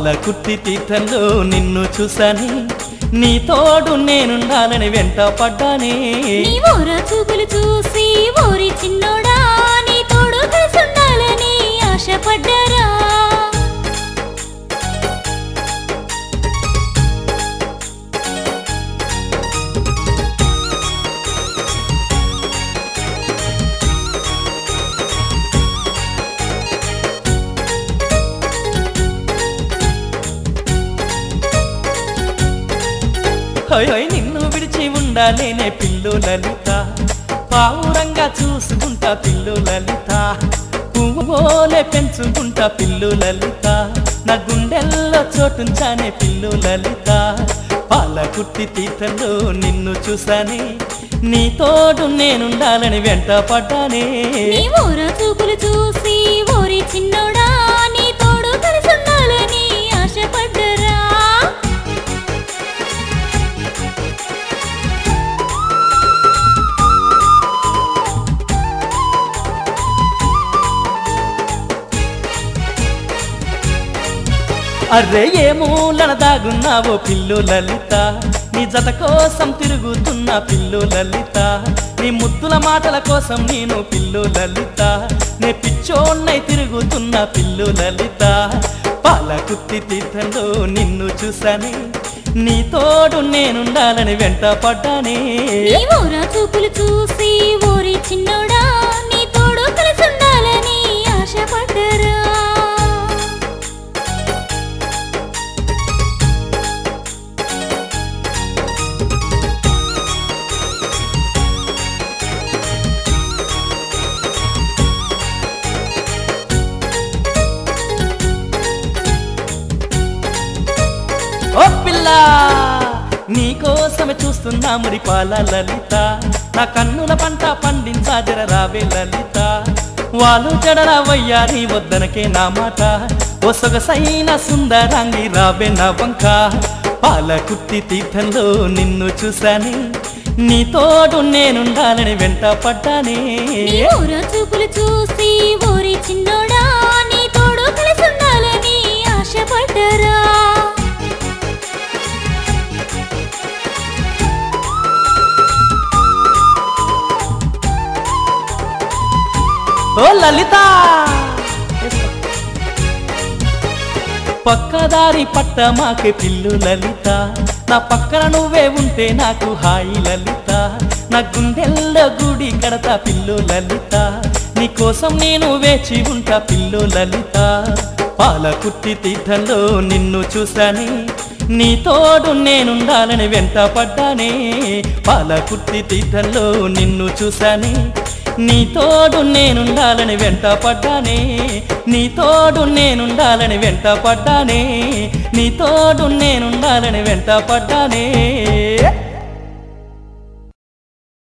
పాలకుర్తి తీర్థంలో నిన్ను చూసాని నీ తోడు నేనుండాలని వెంట పడ్డానే నీ ఊర చూపులు చూసి ఊరి చిన్నోడా నీ తోడు కలిసుండాలని ఆశపడ్డారా హోయ్ హోయ్ నిన్ను విడిచి ఉండాలేనే పిల్లు లలిత పావురంగా చూసుకుంటా పిల్లు లలిత పువ్వులే పెంచుకుంటా పిల్లు లలిత నా గుండెల్లో చోటుంచానే పిల్లు లలిత పాలకుట్టి తీర్థంలో నిన్ను చూసానే నీ తోడు నేనుండాలని వెంట పడ్డానే నీ ఊర చూపులు చూసి ఊరి చిన్నోడా నీ తోడు కలిసుండాలని ఆశపడ్డారా అరే ఏ మూలన దాగున్నావో పిల్లు లలిత నీ జత కోసం తిరుగుతున్న పిల్లు లలిత నీ ముద్దుల మాటల కోసం నేను పిల్లు లలిత నే పిచ్చోన్నై తిరుగుతున్న పిల్లు లలిత పాలకుత్తి తీర్థంలో నిన్ను చూసానే నీ తోడు నేనుండాలని వెంట పడ్డానే నీ ఊర చూపులు చూసి ఊరి చిన్నోడా నీ తోడు కలిసుండాలని ఆశపడ్డారా ఓ పిల్ల నీకోసమే చూస్తున్నా మురి పాల లలిత నా కన్నుల పంట పండించా జర రావే లలిత వాళ్ళు జడల వయ్యారి వద్దనకే నా మాట ఓ సొగసైన సుందరాంగి రావే నా వంక పాలకుట్టి తీర్థంలో నిన్ను చూసాని నీ తోడు నేనుండాలని వెంట పడ్డానే నీ ఊర చూపులు చూసి ఊరి చిన్నోడా నీ తోడు కలిసుండాలని ఆశపడ్డారా ఓ లలిత పక్కదారి పట్ట మాకే పిల్లు లలిత నా పక్కన నువ్వే ఉంటే నాకు హాయి లలిత నా గుండెల్లో గుడి కడతా పిల్లు లలిత నీకోసం నేను వేచి ఉంటా పిల్లు లలిత పాలకుట్టి తీర్థంలో నిన్ను చూసాని నీ తోడు నేనుండాలని వెంట పడ్డానే పాలకుట్టి తీర్థంలో నిన్ను చూసాని నీ తోడు నేనుండాలని వెంట పడ్డానే నీ తోడు నేనుండాలని వెంట పడ్డానే నీ తోడు నేనుండాలని వెంట పడ్డానే